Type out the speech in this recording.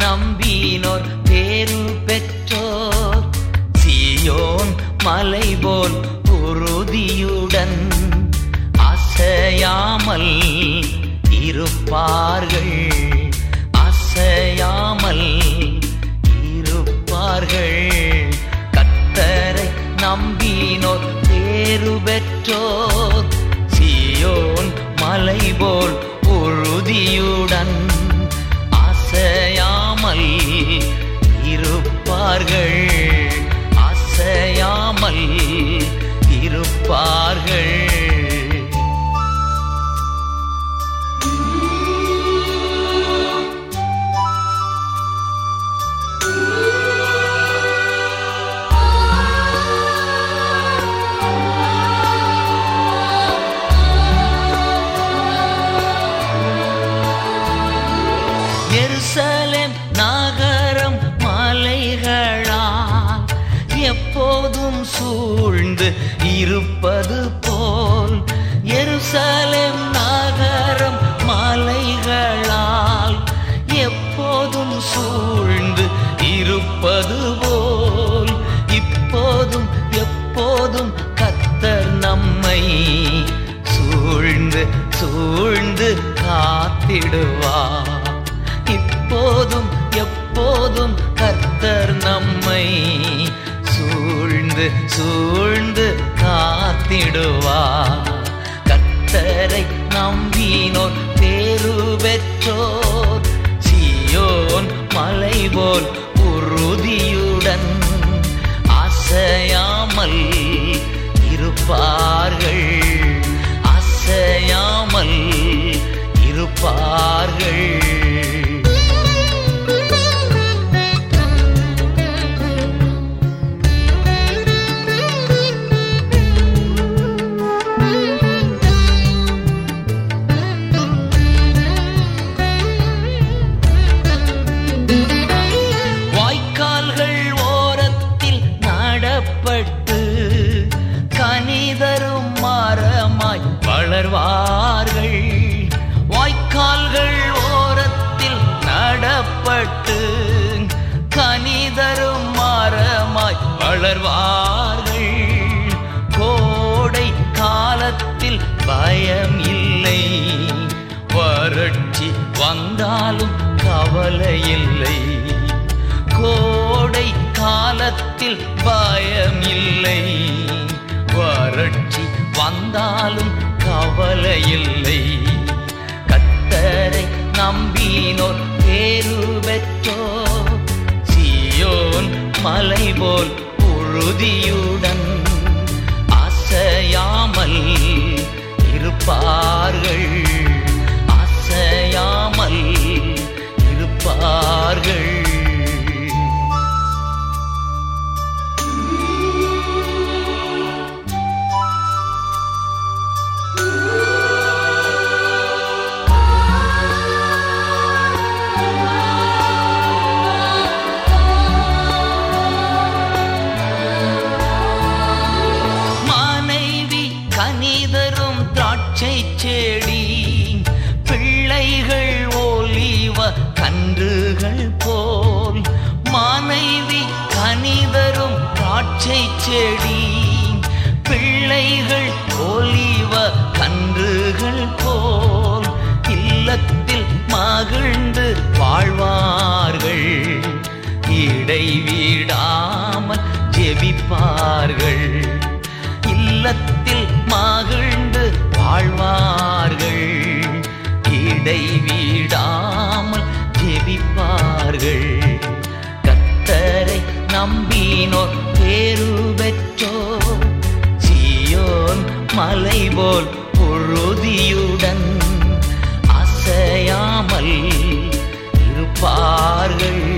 நம்பினோர் பேரு பெற்றோர் சியோன் மலை போல் உறுதியுடன் அசையாமல் இருப்பார்கள் அசையாமல் இருப்பார்கள் கத்தரை நம்பினோர் பேரு பெற்றோர் சியோன் மலை போல் உறுதியுடன் அசையாமல் இருப்பார்கள் அசையாமல் இருப்பார்கள் எருசலேம் நகரம் மலைகளால் எப்போதும் சூழ்ந்து இருப்பது போல் எருசலேம் நகரம் மலைகளால் எப்போதும் சூழ்ந்து இருப்பது போல் இப்போதும் எப்போதும் கத்தர் நம்மை சூழ்ந்து சூழ்ந்து காத்திடுவார் இப்போதும் எப்போதும் கர்த்தர் நம்மை சூழ்ந்து சூழ்ந்து காத்திடுவார் கர்த்தரை நம்பினோர் பேரு பெற்றோர் சியோன் மலை போல் உறுதியுடன் அசையாமல் இருப்பார்கள் அசையாமல் இருப்பார்கள் வாய்க்கால்கள் ஓரத்தில் நடப்பட்டு கனிதரும் மரமாய் வளர்வார்கள் வாய்க்கால்கள் ஓரத்தில் நடப்பட்டு கனிதரும் மரமாய் வளர்வார்கள் கோடை காலத்தில் பயம் இல்லை வறட்சி வந்தாலும் கவலை இல்லை கோடை காலத்தில் பயம் இல்லை வறட்சி வந்தாலும் கவலை இல்லை கத்தரை நம்பினோர் பேரு பெற்றோர் சியோன் மலை போல் உறுதியுடன் அசையாமல் இருப்பார்கள் அசையாமல் இருப்பார்கள் மனைவி கனிதரும் திராட்சை செடி பிள்ளைகள் ஒலிவ கன்றுகள் போல் மனைவி கனிதரும் திராட்சை செடி பிள்ளைகள் ஒலிவ கன்றுகள் போல் இல்லத்தில் மகிழ்ந்து வாழ்வார்கள் இடைவிடாமல் ஜெபிப்பார்கள் இல்லத்தில் மகிழ்ந்து வாழ்வார்கள் இடைவிடாமல் ஜெபிப்பார்கள் கத்தரை நம்பினோர் பேரு பெற்றோர் சியோன் மலை போல் உறுதியுடன் அசையாமல் இருப்பார்கள்